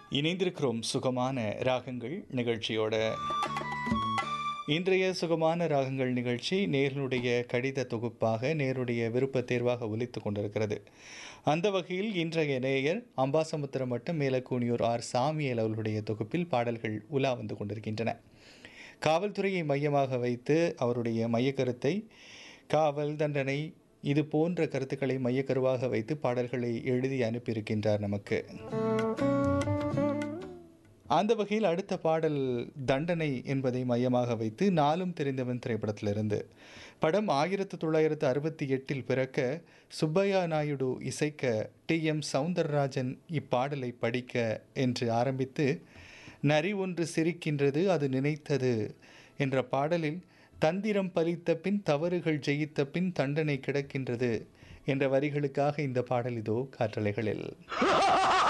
இணைந்திருக்கிறோம் சுகமான ராகங்கள் நிகழ்ச்சியோட இன்றைய சுகமான ராகங்கள் நிகழ்ச்சி நேர்களுடைய கடித தொகுப்பாக நேருடைய விருப்ப தேர்வாக ஒலித்து கொண்டிருக்கிறது அந்த வகையில் இன்றைய நேயர் அம்பாசமுத்திரம் மட்டும் மேலக்கூனியூர் ஆர் சாமியல் அவர்களுடைய தொகுப்பில் பாடல்கள் உலா வந்து கொண்டிருக்கின்றன காவல்துறையை மையமாக வைத்து அவருடைய மையக்கருத்தை காவல் தண்டனை இது போன்ற கருத்துக்களை மையக்கருவாக வைத்து பாடல்களை எழுதி அனுப்பியிருக்கின்றார் நமக்கு அந்த வகையில் அடுத்த பாடல் தண்டனை என்பதை மையமாக வைத்து நாளும் தெரிந்தவன் திரைப்படத்திலிருந்து படம் ஆயிரத்து தொள்ளாயிரத்து அறுபத்தி எட்டில் பிறக்க சுப்பையா நாயுடு இசைக்க டி எம் சவுந்தரராஜன் இப்பாடலை படிக்க என்று ஆரம்பித்து நரி ஒன்று சிரிக்கின்றது அது நினைத்தது என்ற பாடலில் தந்திரம் பலித்த பின் தவறுகள் ஜெயித்த பின் தண்டனை கிடக்கின்றது என்ற வரிகளுக்காக இந்த பாடல் இதோ காற்றலைகளில்